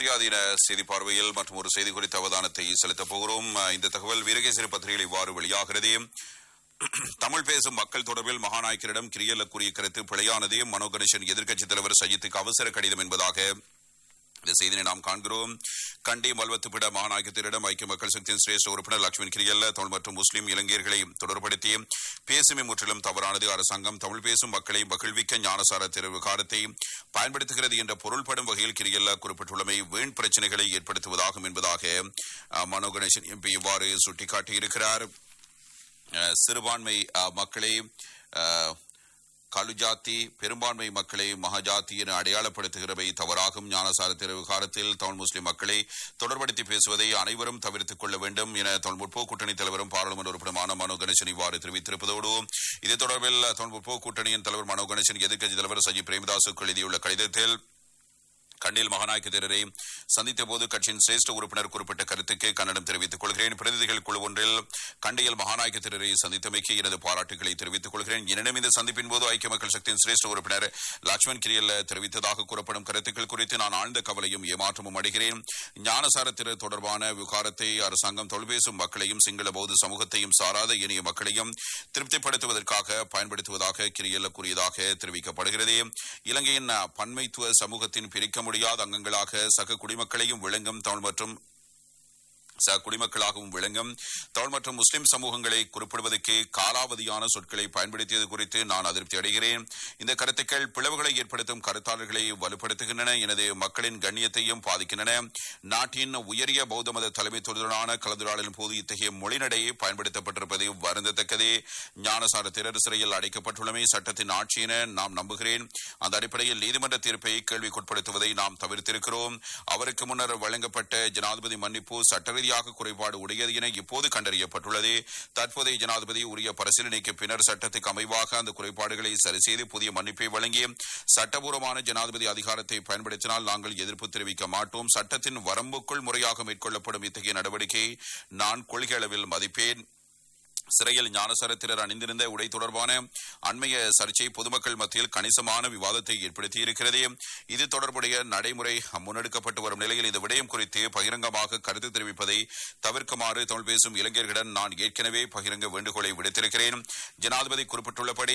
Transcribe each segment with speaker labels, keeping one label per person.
Speaker 1: சுயாதீன செய்தி பார்வையில் மற்றும் ஒரு செய்தி குறித்த அவதானத்தை செலுத்தப் போகிறோம் அஹ், இந்த தகவல் வீரகேசரி பத்திரிகையில் இவ்வாறு வெளியாகிறது தமிழ் பேசும் மக்கள் தொடர்பில் மகாநாயக்கரிடம் கிரியல்ல கூறிய கருத்து பிழையானது மனோ கணேசன் எதிர்க்கட்சித் தலைவர் சஜித்துக்கு அவசர கடிதம் என்பதாக இந்த செய்தியை நாம் காண்கிறோம் கண்டி மல்வத்துப்பிட மகாநாயகத்திரிடம் ஐக்கிய மக்கள் சக்தியின் சிரேஷ்ட உறுப்பினர் லட்சுமண் கிரியல்ல தமிழ் மற்றும் முஸ்லிம் இளைஞர்களை தொடர்படுத்தி பேசுமை முற்றிலும் தவறானது அரசாங்கம் தமிழ் பேசும் மக்களை மகிழ்விக்க ஞானசார விவகாரத்தை பயன்படுத்துகிறது என்ற பொருள்படும் வகையில் கிரியல்ல குறிப்பிட்டுள்ளமை வீண் பிரச்சனைகளை ஏற்படுத்துவதாகும் என்பதாக அஹ், மனோ கணேசன் எம்பி இவ்வாறு சுட்டிக்காட்டியிருக்கிறார் அஹ், சிறுபான்மை அஹ், மக்களை அஹ், கலுஜாத்தி பெரும்பான்மை மக்களை மகஜாத்தி என அடையாளப்படுத்துகிறவை தவறாகும் ஞானசாரத்திர விவகாரத்தில் தமிழ் முஸ்லிம் மக்களை தொடர்படுத்தி பேசுவதை அனைவரும் தவிர்த்துக் கொள்ள வேண்டும் என தமிழ் முற்போக்கு கூட்டணி தலைவரும் பாராளுமன்ற உறுப்பினருமான மனோ கணேசன் இவ்வாறு தெரிவித்திருப்பதோடு இது தொடர்பில் தமிழ் முற்போக்கு கூட்டணியின் தலைவர் மனோ கணேசன் எதிர்க்கட்சி தலைவர் சஜி பிரேமதாசுக்கு எழுதியுள்ள கடிதத்தில் கண்ணில் மகாநாயக்க தேரரை சந்தித்த போது கட்சியின் சிரேஷ்ட உறுப்பினர் குறிப்பிட்ட கருத்துக்கு கன்னடம் தெரிவித்துக் கொள்கிறேன் பிரதிநிதிகள் குழு ஒன்றில் கண்டியில் மகாநாயக்க தேரரை சந்தித்தமைக்கு எனது பாராட்டுகளை தெரிவித்துக் கொள்கிறேன் எனினும் இந்த சந்திப்பின் போது ஐக்கிய மக்கள் சக்தியின் சிரேஷ்ட உறுப்பினர் லட்சுமண் கிரியல்ல தெரிவித்ததாக கூறப்படும் கருத்துக்கள் குறித்து நான் ஆழ்ந்த கவலையும் ஏமாற்றமும் அடைகிறேன் ஞானசார திரு தொடர்பான விவகாரத்தை அரசாங்கம் தொல்பேசும் மக்களையும் சிங்கள பௌத்த சமூகத்தையும் சாராத இனிய மக்களையும் திருப்திப்படுத்துவதற்காக பயன்படுத்துவதாக கிரியல்ல கூறியதாக தெரிவிக்கப்படுகிறது இலங்கையின் அஹ், பன்மைத்துவ சமூகத்தின் பிரிக்க முடியாத அங்கங்களாக சக குடிமக்களையும் விளங்கும் தமிழ் மற்றும் ச குடிமக்களாகவும் விளங்கும் தமிழ் மற்றும் முஸ்லிம் சமூகங்களை குறிப்பிடுவதற்கு காலாவதியான சொற்களை பயன்படுத்தியது குறித்து நான் அதிருப்தி அடைகிறேன் இந்த கருத்துக்கள் பிளவுகளை ஏற்படுத்தும் கருத்தாளர்களை வலுப்படுத்துகின்றன எனது மக்களின் கண்ணியத்தையும் பாதிக்கின்றன நாட்டின் உயரிய பௌத்த மத தலைமைத்துவருடனான கலந்துரையாடலின் போது இத்தகைய மொழிநடை பயன்படுத்தப்பட்டிருப்பது வருந்தத்தக்கது ஞானசார திரர் சிறையில் அடைக்கப்பட்டுள்ளமை சட்டத்தின் ஆட்சி என நாம் நம்புகிறேன் அந்த அடிப்படையில் நீதிமன்ற தீர்ப்பை கேள்விக்குட்படுத்துவதை நாம் தவிர்த்திருக்கிறோம் அவருக்கு முன்னர் வழங்கப்பட்ட ஜனாதிபதி மன்னிப்பு சட்ட ரீதியாக குறைபாடு உடையது என இப்போது கண்டறியப்பட்டுள்ளது தற்போதைய ஜனாதிபதி உரிய பரிசீலனைக்கு பின்னர் சட்டத்துக்கு அமைவாக அந்த குறைபாடுகளை சரிசெய்து புதிய மன்னிப்பை வழங்கி சட்டபூர்வமான ஜனாதிபதி அதிகாரத்தை பயன்படுத்தினால் நாங்கள் எதிர்ப்பு தெரிவிக்க மாட்டோம் சட்டத்தின் வரம்புக்குள் முறையாக மேற்கொள்ளப்படும் இத்தகைய நடவடிக்கையை நான் கொள்கை அளவில் மதிப்பேன் சிறையில் ஞானசரத்திரர் அணிந்திருந்த உடை தொடர்பான அண்மைய சர்ச்சை பொதுமக்கள் மத்தியில் கணிசமான விவாதத்தை ஏற்படுத்தியிருக்கிறது இது தொடர்புடைய நடைமுறை முன்னெடுக்கப்பட்டு வரும் நிலையில் இந்த விடயம் குறித்து பகிரங்கமாக கருத்து தெரிவிப்பதை தவிர்க்குமாறு தமிழ் பேசும் இளைஞர்களிடம் நான் ஏற்கனவே பகிரங்க வேண்டுகோளை விடுத்திருக்கிறேன் ஜனாதிபதி குறிப்பிட்டுள்ளபடி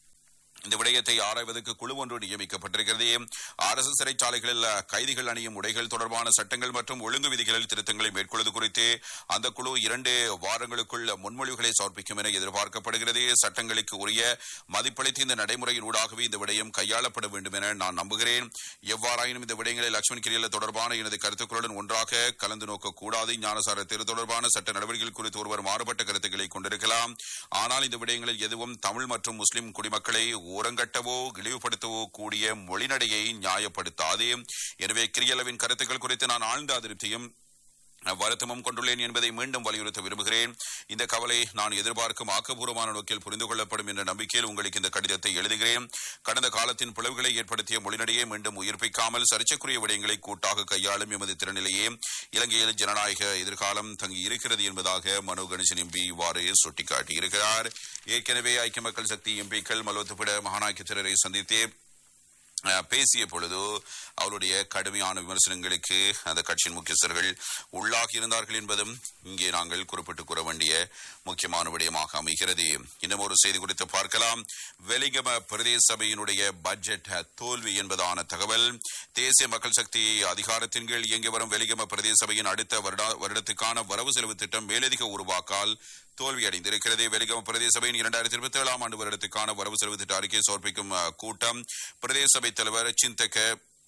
Speaker 1: இந்த விடயத்தை ஆராய்வதற்கு குழு ஒன்று நியமிக்கப்பட்டிருக்கிறது அரசு சிறைச்சாலைகளில் கைதிகள் அணியும் உடைகள் தொடர்பான சட்டங்கள் மற்றும் ஒழுங்கு விதிகளில் திருத்தங்களை மேற்கொள்வது குறித்து அந்த குழு இரண்டு வாரங்களுக்குள் முன்மொழிவுகளை சமர்ப்பிக்கும் என எதிர்பார்க்கப்படுகிறது சட்டங்களுக்கு உரிய மதிப்பளித்து இந்த நடைமுறையின் ஊடாகவே இந்த விடயம் கையாளப்பட வேண்டும் என நான் நம்புகிறேன் எவ்வாறாயினும் இந்த விடயங்களை லட்சுமண் கிரியல தொடர்பான எனது கருத்துக்களுடன் ஒன்றாக கலந்து நோக்கக்கூடாது ஞானசார திரு தொடர்பான சட்ட நடவடிக்கைகள் குறித்து ஒருவர் மாறுபட்ட கருத்துக்களை கொண்டிருக்கலாம் ஆனால் இந்த விடயங்களில் எதுவும் தமிழ் மற்றும் முஸ்லிம் குடிமக்களை ஓரங்கட்டவோ இழிவுபடுத்தவோ கூடிய மொழிநடையை நியாயப்படுத்தாது எனவே கிரியலவின் கருத்துக்கள் குறித்து நான் ஆழ்ந்த அதிருப்தியும் வருத்தமும் கொண்டுள்ளேன் என்பதை மீண்டும் வலியுறுத்த விரும்புகிறேன் இந்த கவலை நான் எதிர்பார்க்கும் ஆக்கப்பூர்வமான நோக்கில் புரிந்து கொள்ளப்படும் என்ற நம்பிக்கையில் உங்களுக்கு இந்த கடிதத்தை எழுதுகிறேன் கடந்த காலத்தின் பிளவுகளை ஏற்படுத்திய மொழிநடையை மீண்டும் உயிர்ப்பிக்காமல் சர்ச்சைக்குரிய விடயங்களை கூட்டாக கையாளும் எமது திறனிலேயே இலங்கையில் ஜனநாயக எதிர்காலம் தங்கி இருக்கிறது என்பதாக மனோ கணேசன் எம்பி இவ்வாறு சுட்டிக்காட்டியிருக்கிறார் ஏற்கனவே ஐக்கிய மக்கள் சக்தி எம்பிக்கள் மலோத்துப்பிட மகாநாயக்கத்திரரை சந்தித்து அஹ், பேசிய பொழுது அவருடைய கடுமையான விமர்சனங்களுக்கு அந்த கட்சியின் முக்கியஸ்தர்கள் உள்ளாகி இருந்தார்கள் என்பதும் இங்கே நாங்கள் குறிப்பிட்டு கூற வேண்டிய முக்கியமான விடயமாக அமைகிறது இன்னும் ஒரு செய்தி குறித்து பார்க்கலாம் வெலிகம பிரதேச சபையினுடைய பட்ஜெட் தோல்வி என்பதான தகவல் தேசிய மக்கள் சக்தி அதிகாரத்தின் கீழ் இயங்கி வரும் வெலிகம பிரதேச சபையின் அடுத்த வருடா- வருடத்துக்கான வரவு செலவு திட்டம் மேலதிக உருவாக்கால் தோல்வியடைந்திருக்கிறது வெலிகம பிரதேச சபையின் இரண்டாயிரத்தி இருபத்தி ஏழாம் ஆண்டு வருடத்துக்கான வரவு செலவு திட்ட அறிக்கை சமர்ப்பிக்கும் அஹ், கூட்டம் பிரதேச சபை தலைவர் சிந்தக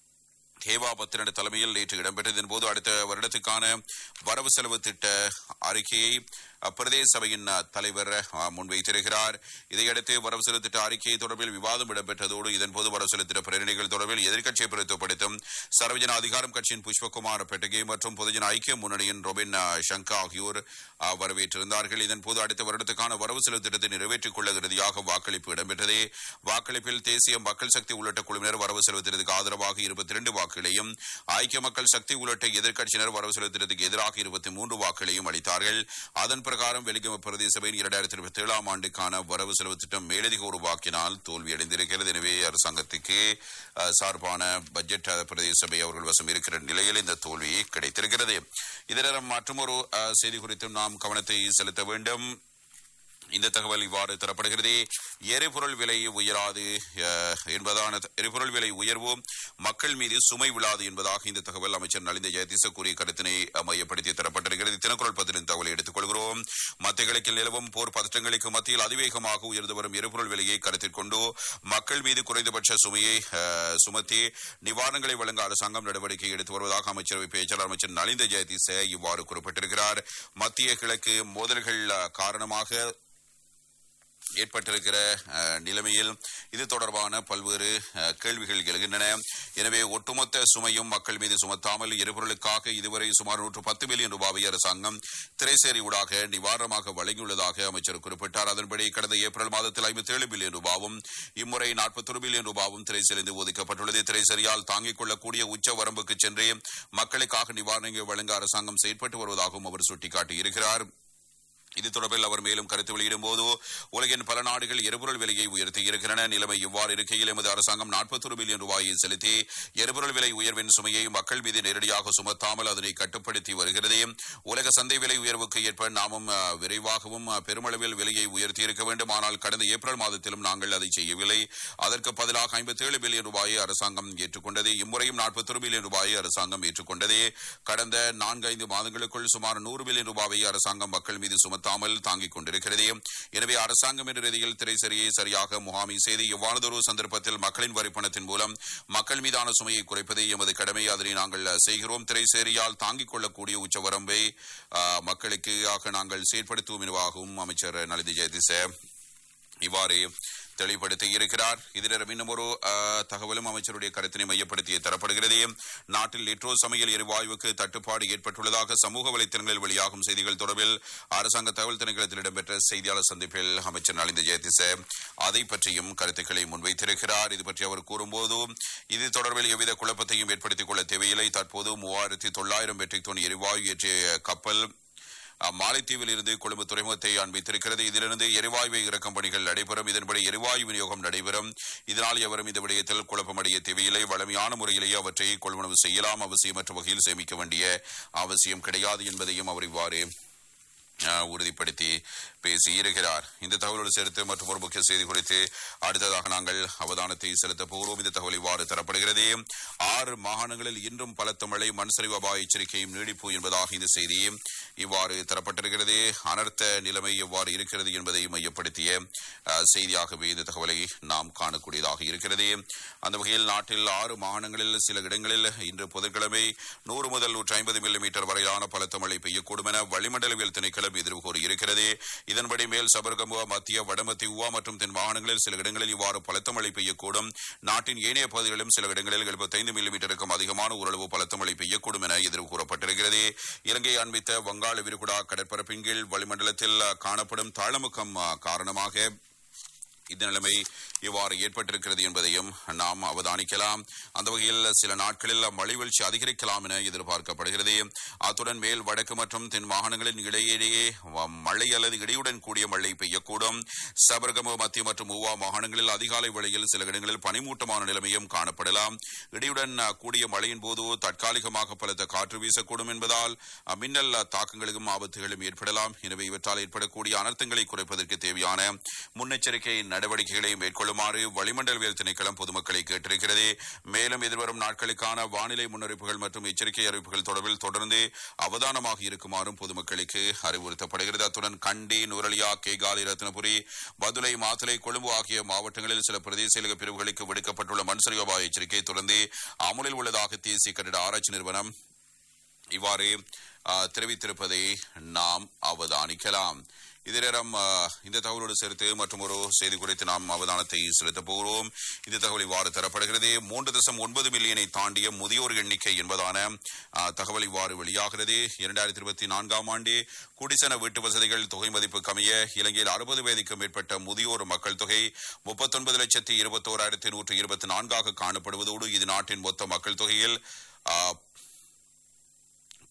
Speaker 1: தேவா பத்திரன் தலைமையில் நேற்று இடம்பெற்றதன் போது அடுத்த வருடத்துக்கான வரவு செலவு திட்ட அறிக்கையை பிரதேச சபையின் அஹ், தலைவர் அஹ், முன்வைத்திருக்கிறார் இதையடுத்து வரவு செலவு திட்ட அறிக்கை தொடர்பில் விவாதம் இடம்பெற்றதோடு இதன்போது வரவு செலவு திட்ட பிரதிநிதிகள் தொடர்பில் எதிர்க்கட்சியை பிரதித்துவப்படுத்தும் சர்வஜன அதிகாரம் கட்சியின் புஷ்பகுமார் பெட்டகே மற்றும் பொதுஜன ஐக்கிய முன்னணியின் ரொபின் அஹ், ஷங்கா ஆகியோர் அஹ், வரவேற்றிருந்தார்கள் இதன்போது அடுத்த வருடத்துக்கான வரவு செலவு திட்டத்தை நிறைவேற்றிக் கொள்ள இறுதியாக வாக்களிப்பு இடம்பெற்றது வாக்களிப்பில் தேசிய மக்கள் சக்தி உள்ளிட்ட குழுவினர் வரவு செலவு திட்டத்துக்கு ஆதரவாக இருபத்தி இரண்டு வாக்குகளையும் ஐக்கிய மக்கள் சக்தி உள்ளிட்ட எதிர்க்கட்சியினர் வரவு செலவு திட்டத்துக்கு எதிராக இருபத்தி மூன்று வாக்குகளையும் அளித்தார்கள் அதன் பிறகு பிரகாரம் வெலிகம பிரதேச சபையின் இரண்டாயிரத்தி இருபத்தி ஏழாம் ஆண்டுக்கான வரவு செலவு திட்டம் மேலதிக உருவாக்கினால் தோல்வியடைந்திருக்கிறது எனவே அரசாங்கத்துக்கு அஹ், சார்பான பட்ஜெட் அஹ், பிரதேச சபை அவர்கள் வசம் இருக்கிற நிலையில் இந்த தோல்வி கிடைத்திருக்கிறது இதர மற்றொரு அஹ், செய்தி குறித்தும் நாம் கவனத்தை செலுத்த வேண்டும் இந்த தகவல் இவ்வாறு தரப்படுகிறது எரிபொருள் விலை உயராது அஹ், என்பதான எரிபொருள் விலை உயர்வு மக்கள் மீது சுமை விழாது என்பதாக இந்த தகவல் அமைச்சர் நலிந்த ஜெயதிச கூறிய கருத்தினை அஹ், மையப்படுத்தி தரப்பட்டிருக்கிறது தினக்குரல் பத்திரின் தகவலை எடுத்துக் கொள்கிறோம் மத்திய கிழக்கில் நிலவும் போர் பதற்றங்களுக்கு மத்தியில் அதிவேகமாக உயர்ந்து வரும் எரிபொருள் விலையை கருத்தில் கொண்டு மக்கள் மீது குறைந்தபட்ச சுமையை அஹ், சுமத்தி நிவாரணங்களை வழங்க அரசாங்கம் நடவடிக்கை எடுத்து வருவதாக அமைச்சரவை பேச்சாளர் அமைச்சர் நலிந்த ஜெயதிச இவ்வாறு குறிப்பிட்டிருக்கிறார் மத்திய கிழக்கு மோதல்கள் அஹ், காரணமாக ஏற்பட்டிருக்கிற அஹ், நிலைமையில் இது தொடர்பான பல்வேறு அஹ், கேள்விகள் எழுகின்றன எனவே ஒட்டுமொத்த சுமையும் மக்கள் மீது சுமத்தாமல் எரிபொருளுக்காக இதுவரை சுமார் நூற்று பத்து மில்லியன் ரூபாவை அரசாங்கம் திரைசேரி ஊடாக நிவாரணமாக வழங்கியுள்ளதாக அமைச்சர் குறிப்பிட்டார் அதன்படி கடந்த ஏப்ரல் மாதத்தில் ஐம்பத்தி ஏழு பில்லியன் ரூபாவும் இம்முறை நாற்பத்தொரு பில்லியன் ரூபாவும் திரைசேரிந்து ஒதுக்கப்பட்டுள்ளது திரைசேரியால் தாங்கிக் கொள்ளக்கூடிய உச்ச வரம்புக்கு சென்று மக்களுக்காக நிவாரணங்கள் வழங்க அரசாங்கம் செயற்பட்டு வருவதாகவும் அவர் சுட்டிக்காட்டியிருக்கிறார் இது தொடர்பில் அவர் மேலும் கருத்து வெளியிடும் போது உலகின் பல நாடுகள் எரிபொருள் விலையை உயர்த்தி இருக்கின்றன நிலைமை இவ்வாறு இருக்கையில் எமது அரசாங்கம் நாற்பத்தொரு பில்லியன் ரூபாயை செலுத்தி எரிபொருள் விலை உயர்வின் சுமையை மக்கள் மீது நேரடியாக சுமத்தாமல் அதனை கட்டுப்படுத்தி வருகிறது உலக சந்தை விலை உயர்வுக்கு ஏற்ப நாமும் அஹ், விரைவாகவும் அஹ், பெருமளவில் விலையை உயர்த்தி இருக்க வேண்டும் ஆனால் கடந்த ஏப்ரல் மாதத்திலும் நாங்கள் அதை செய்யவில்லை அதற்கு பதிலாக ஐம்பத்தேழு பில்லியன் ரூபாயை அரசாங்கம் ஏற்றுக்கொண்டது இம்முறையும் நாற்பத்தொரு பில்லியன் ரூபாயை அரசாங்கம் ஏற்றுக்கொண்டது கடந்த நான்கு ஐந்து மாதங்களுக்குள் சுமார் நூறு பில்லியன் ரூபாவை அரசாங்கம் மக்கள் மீது சுமத்தாமல் தாங்கிக் கொண்டிருக்கிறது எனவே அரசாங்கம் என்ற ரீதியில் திரைசரியை சரியாக முகாமை செய்து எவ்வாறதொரு சந்தர்ப்பத்தில் மக்களின் வரிப்பணத்தின் மூலம் மக்கள் மீதான சுமையை குறைப்பது எமது கடமை அதனை நாங்கள் செய்கிறோம் திரைசேரியால் தாங்கிக் கொள்ளக்கூடிய உச்சவரம்பை ஆஹ், மக்களுக்கு ஆக நாங்கள் செயற்படுத்துவோம் எனவாகவும் அமைச்சர் நலிதி ஜெயதிச இவ்வாறு தெளிவுபடுத்தி இருக்கிறார் இதில் இன்னும் ஒரு அஹ், தகவலும் அமைச்சருடைய கருத்தினை மையப்படுத்தி தரப்படுகிறது நாட்டில் லிட்ரோ சமையல் எரிவாயுவுக்கு தட்டுப்பாடு ஏற்பட்டுள்ளதாக சமூக வலைத்தளங்களில் வெளியாகும் செய்திகள் தொடர்பில் அரசாங்க தகவல் திணைக்களத்தில் இடம்பெற்ற செய்தியாளர் சந்திப்பில் அமைச்சர் நலிந்த ஜெயதிச அதை பற்றியும் கருத்துக்களை முன்வைத்திருக்கிறார் இது பற்றி அவர் கூறும்போது இது தொடர்பில் எவ்வித குழப்பத்தையும் ஏற்படுத்திக் கொள்ள தேவையில்லை தற்போது மூவாயிரத்தி தொள்ளாயிரம் மெட்ரிக் டன் எரிவாயு ஏற்றிய கப்பல் அஹ், மாலைத்தீவில் இருந்து கொழும்பு துறைமுகத்தை அனுப்பித்திருக்கிறது இதிலிருந்து எரிவாயுவை இறக்கும் பணிகள் நடைபெறும் இதன்படி எரிவாயு விநியோகம் நடைபெறும் இதனால் எவரும் இந்த விடயத்தில் குழப்பமடைய தேவையில்லை வளமையான முறையிலேயே அவற்றை கொள்வனவு செய்யலாம் அவசியமற்ற வகையில் சேமிக்க வேண்டிய அவசியம் கிடையாது என்பதையும் அவர் இவ்வாறு அஹ், உறுதிப்படுத்தி பேசியிருக்கிறார் இந்த தகவலோடு சேர்த்து மற்றும் ஒரு முக்கிய செய்தி குறித்து அடுத்ததாக நாங்கள் அவதானத்தை செலுத்தப் போகிறோம் இந்த தகவல் இவ்வாறு தரப்படுகிறது ஆறு மாகாணங்களில் இன்றும் பலத்த மழை மண் சரிவு அபாய எச்சரிக்கையும் நீடிப்பு என்பதாக இந்த செய்தி இவ்வாறு தரப்பட்டிருக்கிறது அனர்த்த நிலைமை எவ்வாறு இருக்கிறது என்பதை மையப்படுத்திய அஹ், செய்தியாகவே இந்த தகவலை நாம் காணக்கூடியதாக இருக்கிறது அந்த வகையில் நாட்டில் ஆறு மாகாணங்களில் சில இடங்களில் இன்று புதன்கிழமை நூறு முதல் நூற்றி ஐம்பது மில்லிமீட்டர் வரையிலான பலத்த மழை பெய்யக்கூடும் என வளிமண்டலவியல் திணைக்களம் எதிர்வு கூறியிருக்கிறது இதன்படி மேல் சபர்கமுவா மத்திய வடமத்திய உவா மற்றும் தென் மாகாணங்களில் சில இடங்களில் இவ்வாறு பலத்த மழை பெய்யக்கூடும் நாட்டின் ஏனைய பகுதிகளிலும் சில இடங்களில் எழுபத்தைந்து மில்லிமீட்டருக்கும் அதிகமான ஓரளவு பலத்த மழை பெய்யக்கூடும் என எதிர்வு கூறப்பட்டிருக்கிறது இலங்கை அண்மித்த வங்காள விரிகுடா கடற்பரப்பின் கீழ் வளிமண்டலத்தில் காணப்படும் தாளமுக்கம் காரணமாக இந்த நிலைமை இவ்வாறு ஏற்பட்டிருக்கிறது என்பதையும் நாம் அவதானிக்கலாம் அந்த வகையில் சில நாட்களில் மழை வீழ்ச்சி அதிகரிக்கலாம் என எதிர்பார்க்கப்படுகிறது அத்துடன் மேல் வடக்கு மற்றும் தென் மாகாணங்களின் இடையிடையே வ- மழை அல்லது இடியுடன் கூடிய மழை பெய்யக்கூடும் சபர்கம மத்திய மற்றும் ஊவா மாகாணங்களில் அதிகாலை வேளையில் சில இடங்களில் பனிமூட்டமான நிலைமையும் காணப்படலாம் இடியுடன் அஹ், கூடிய மழையின் போது தற்காலிகமாக பலத்த காற்று வீசக்கூடும் என்பதால் அஹ், மின்னல் தாக்கங்களுக்கும் ஆபத்துகளும் ஏற்படலாம் எனவே இவற்றால் ஏற்படக்கூடிய அனர்த்தங்களை குறைப்பதற்கு தேவையான முன்னெச்சரிக்கை நடவடிக்கைகளை மேற்கொள்ளுமாறு வளிமண்டலவியல் திணைக்களம் பொதுமக்களை கேட்டிருக்கிறது மேலும் எதிர்வரும் நாட்களுக்கான வானிலை முன்னறிப்புகள் மற்றும் எச்சரிக்கை அறிவிப்புகள் தொடர்பில் தொடர்ந்து அவதானமாக இருக்குமாறும் பொதுமக்களுக்கு அறிவுறுத்தப்படுகிறது அத்துடன் கண்டி நுரலியா கேகாலி ரத்னபுரி பதுளை மாத்தலை கொழும்பு ஆகிய மாவட்டங்களில் சில பிரதேச செயலக பிரிவுகளுக்கு விடுக்கப்பட்டுள்ள மண்சரிவு அபாய எச்சரிக்கை தொடர்ந்து அமுலில் உள்ளதாக தேசிய கட்டிட ஆராய்ச்சி நிறுவனம் இவ்வாறு ஆ, தெரிவித்திருப்பதை நாம் அவதானிக்கலாம் இதே நேரம் ஆ, இந்த தகவலோடு சேர்த்து மற்றும் ஒரு செய்தி குறித்து நாம் அவதானத்தை செலுத்தப் போகிறோம் இந்த தகவல் இவ்வாறு தரப்படுகிறது மூன்று தசம் ஒன்பது மில்லியனை தாண்டிய முதியோர் எண்ணிக்கை என்பதான ஆ, தகவல் இவ்வாறு வெளியாகிறது இரண்டாயிரத்தி இருபத்தி நான்காம் ஆண்டு குடிசன வீட்டு வசதிகள் தொகை மதிப்பு கமைய இலங்கையில் அறுபது வயதுக்கும் மேற்பட்ட முதியோர் மக்கள் தொகை முப்பத்தொன்பது லட்சத்தி இருபத்தோராயிரத்தி நூற்று இருபத்தி நான்காக காணப்படுவதோடு இது நாட்டின் மொத்த மக்கள் தொகையில் ஆ,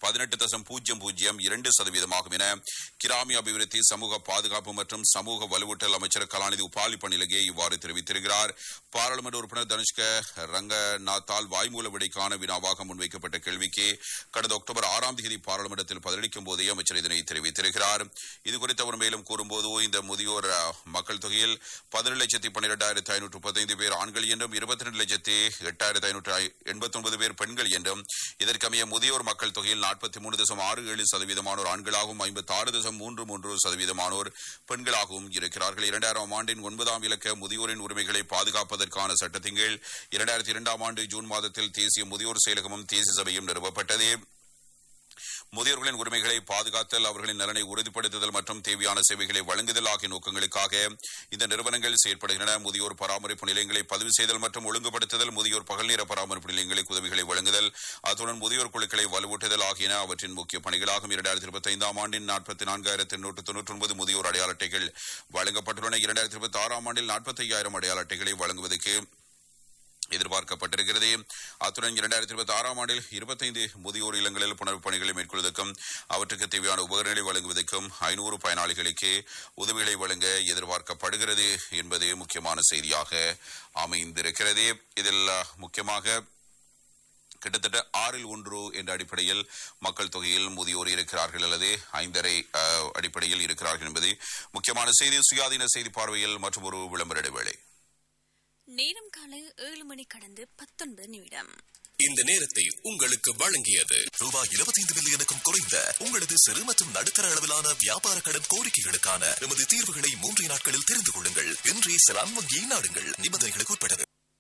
Speaker 1: பதினெட்டு தசம் பூஜ்ஜியம் பூஜ்ஜியம் இரண்டு சதவீதமாகும் என கிராமிய அபிவிருத்தி சமூக பாதுகாப்பு மற்றும் சமூக வலுவூட்டல் அமைச்சர் கலாநிதி உபாலி பணிலகே இவ்வாறு தெரிவித்திருக்கிறார் பாராளுமன்ற உறுப்பினர் தனுஷ்க ரங்கநாத்தால் வாய்மூல விடைக்கான வினாவாக முன்வைக்கப்பட்ட கேள்விக்கு கடந்த அக்டோபர் ஆறாம் தேதி பாராளுமன்றத்தில் பதிலளிக்கும் போதே அமைச்சர் இதனை தெரிவித்திருக்கிறார் இதுகுறித்து அவர் மேலும் கூறும்போது இந்த முதியோர் அஹ், மக்கள் தொகையில் பதினேழு லட்சத்தி பன்னிரெண்டாயிரத்தி ஐநூற்று முப்பத்தைந்து பேர் ஆண்கள் என்றும் இருபத்தி ரெண்டு லட்சத்தி எட்டாயிரத்தி ஐநூற்று எண்பத்தி ஒன்பது பேர் பெண்கள் என்றும் இதற்கமைய முதியோர் மக்கள் தொகையில் நாற்பத்தி மூணு தசம் ஆறு ஏழு சதவீதமானோர் ஆண்களாகவும் ஐம்பத்தி ஆறு தசம் மூன்று மூன்று சதவீதமானோர் பெண்களாகவும் இருக்கிறார்கள் இரண்டாயிரம் ஆண்டின் ஒன்பதாம் இலக்க முதியோரின் உரிமைகளை பாதுகாப்பதற்கான சட்டத்தின் கீழ் இரண்டாயிரத்தி இரண்டாம் ஆண்டு ஜூன் மாதத்தில் தேசிய முதியோர் செயலகமும் தேசிய சபையும் நிறுவப்பட்டது முதியோர்களின் உரிமைகளை பாதுகாத்தல் அவர்களின் நலனை உறுதிப்படுத்துதல் மற்றும் தேவையான சேவைகளை வழங்குதல் ஆகிய நோக்கங்களுக்காக இந்த நிறுவனங்கள் செயற்படுகின்றன முதியோர் பராமரிப்பு நிலையங்களை பதிவு செய்தல் மற்றும் ஒழுங்குபடுத்துதல் முதியோர் பகல் நேர பராமரிப்பு நிலையங்களுக்கு உதவிகளை வழங்குதல் அத்துடன் முதியோர் குழுக்களை வலுவூட்டுதல் ஆகியன அவற்றின் முக்கிய பணிகளாகும் இரண்டாயிரத்தி இருபத்தி ஐந்தாம் ஆண்டின் நாற்பத்தி நான்காயிரத்தி எண்ணூற்று தொன்னூற்றி ஒன்பது முதியோர் அடையாள அட்டைகள் வழங்கப்பட்டுள்ளன இரண்டாயிரத்தி இருபத்தி ஆறாம் ஆண்டில் நாற்பத்தி ஐயாயிரம் அடையாள அட்டைகளை வழங்குவதற்கு எதிர்பார்க்கப்பட்டிருக்கிறது அத்துடன் இரண்டாயிரத்தி இருபத்தி ஆறாம் ஆண்டில் இருபத்தைந்து முதியோர் இல்லங்களில் புனர்வு பணிகளை மேற்கொள்வதற்கும் அவற்றுக்கு தேவையான உபகரணங்களை வழங்குவதற்கும் ஐநூறு பயனாளிகளுக்கு உதவிகளை வழங்க எதிர்பார்க்கப்படுகிறது என்பது முக்கியமான செய்தியாக அமைந்திருக்கிறது இதில் அஹ், முக்கியமாக கிட்டத்தட்ட ஆறில் ஒன்று என்ற அடிப்படையில் மக்கள் தொகையில் முதியோர் இருக்கிறார்கள் அல்லது ஐந்தரை அஹ், அடிப்படையில் இருக்கிறார்கள் என்பது முக்கியமான செய்தி சுயாதீன செய்தி பார்வையில் மற்றும் ஒரு விளம்பர இடைவேளை
Speaker 2: நேரம் காலை ஏழு மணி கடந்து பத்தொன்பது நிமிடம்
Speaker 3: இந்த நேரத்தை உங்களுக்கு வழங்கியது
Speaker 4: ரூபாய் 25 மில்லியனுக்கும் குறைந்த உங்களது சிறு மற்றும் நடுத்தர அளவிலான வியாபார கடன் கோரிக்கைகளுக்கான எமது தீர்வுகளை மூன்று நாட்களில் தெரிந்து கொள்ளுங்கள் இன்றே செலான் வங்கியை நாடுங்கள் நிபந்தனைகளுக்கு உட்பட்டது